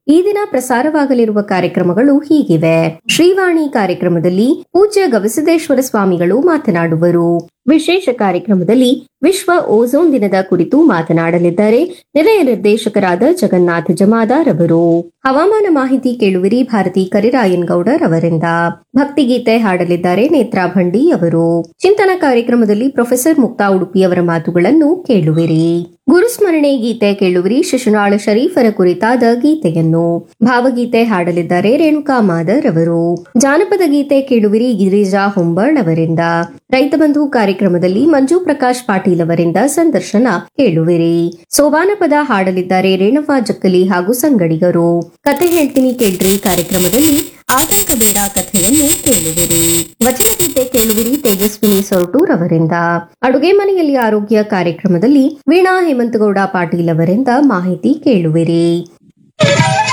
ಈ ದಿನ ಪ್ರಸಾರವಾಗಲಿರುವ ಕಾರ್ಯಕ್ರಮಗಳು ಹೀಗಿವೆ ಶ್ರೀವಾಣಿ ಕಾರ್ಯಕ್ರಮದಲ್ಲಿ ಪೂಜ್ಯ ಗವಿಸಿದ್ದೇಶ್ವರ ಸ್ವಾಮಿಗಳು ಮಾತನಾಡುವರು ವಿಶೇಷ ಕಾರ್ಯಕ್ರಮದಲ್ಲಿ ವಿಶ್ವ ಓಝೋನ್ ದಿನದ ಕುರಿತು ಮಾತನಾಡಲಿದ್ದಾರೆ ನಿಲಯ ನಿರ್ದೇಶಕರಾದ ಜಗನ್ನಾಥ ಜಮಾದಾರ್ ಅವರು ಹವಾಮಾನ ಮಾಹಿತಿ ಕೇಳುವಿರಿ ಭಾರತಿ ಕರಿರಾಯನ್ ಗೌಡರ್ ಅವರಿಂದ ಭಕ್ತಿಗೀತೆ ಹಾಡಲಿದ್ದಾರೆ ನೇತ್ರಾ ಭಂಡಿ ಅವರು ಚಿಂತನ ಕಾರ್ಯಕ್ರಮದಲ್ಲಿ ಪ್ರೊಫೆಸರ್ ಮುಕ್ತಾ ಉಡುಪಿ ಅವರ ಮಾತುಗಳನ್ನು ಕೇಳುವಿರಿ ಗುರುಸ್ಮರಣೆ ಗೀತೆ ಕೇಳುವಿರಿ ಶಿಶುನಾಳ ಶರೀಫರ ಕುರಿತಾದ ಗೀತೆಯನ್ನು ಭಾವಗೀತೆ ಹಾಡಲಿದ್ದಾರೆ ರೇಣುಕಾ ಮಾದರ್ ಅವರು ಜಾನಪದ ಗೀತೆ ಕೇಳುವಿರಿ ಗಿರಿಜಾ ಹೊಂಬರ್ಣ್ ಅವರಿಂದ ರೈತ ಬಂಧು ಕಾರ್ಯಕ್ರಮದಲ್ಲಿ ಮಂಜು ಪ್ರಕಾಶ್ ಪಾಟೀಲ್ ಅವರಿಂದ ಸಂದರ್ಶನ ಕೇಳುವಿರಿ ಸೋಬಾನ ಪದ ಹಾಡಲಿದ್ದಾರೆ ರೇಣವ್ವ ಜಕ್ಕಲಿ ಹಾಗೂ ಸಂಗಡಿಗರು ಕತೆ ಹೇಳ್ತೀನಿ ಕೇಳ್ರಿ ಕಾರ್ಯಕ್ರಮದಲ್ಲಿ ಆತಂಕ ಬೇಡ ಕಥೆಯನ್ನು ಕೇಳುವಿರಿ ವಚನಗೀತೆ ಕೇಳುವಿರಿ ತೇಜಸ್ವಿನಿ ಸೊರಟೂರ್ ಅವರಿಂದ ಅಡುಗೆ ಮನೆಯಲ್ಲಿ ಆರೋಗ್ಯ ಕಾರ್ಯಕ್ರಮದಲ್ಲಿ ವೀಣಾ ಹೇಮಂತಗೌಡ ಪಾಟೀಲ್ ಅವರಿಂದ ಮಾಹಿತಿ ಕೇಳುವಿರಿ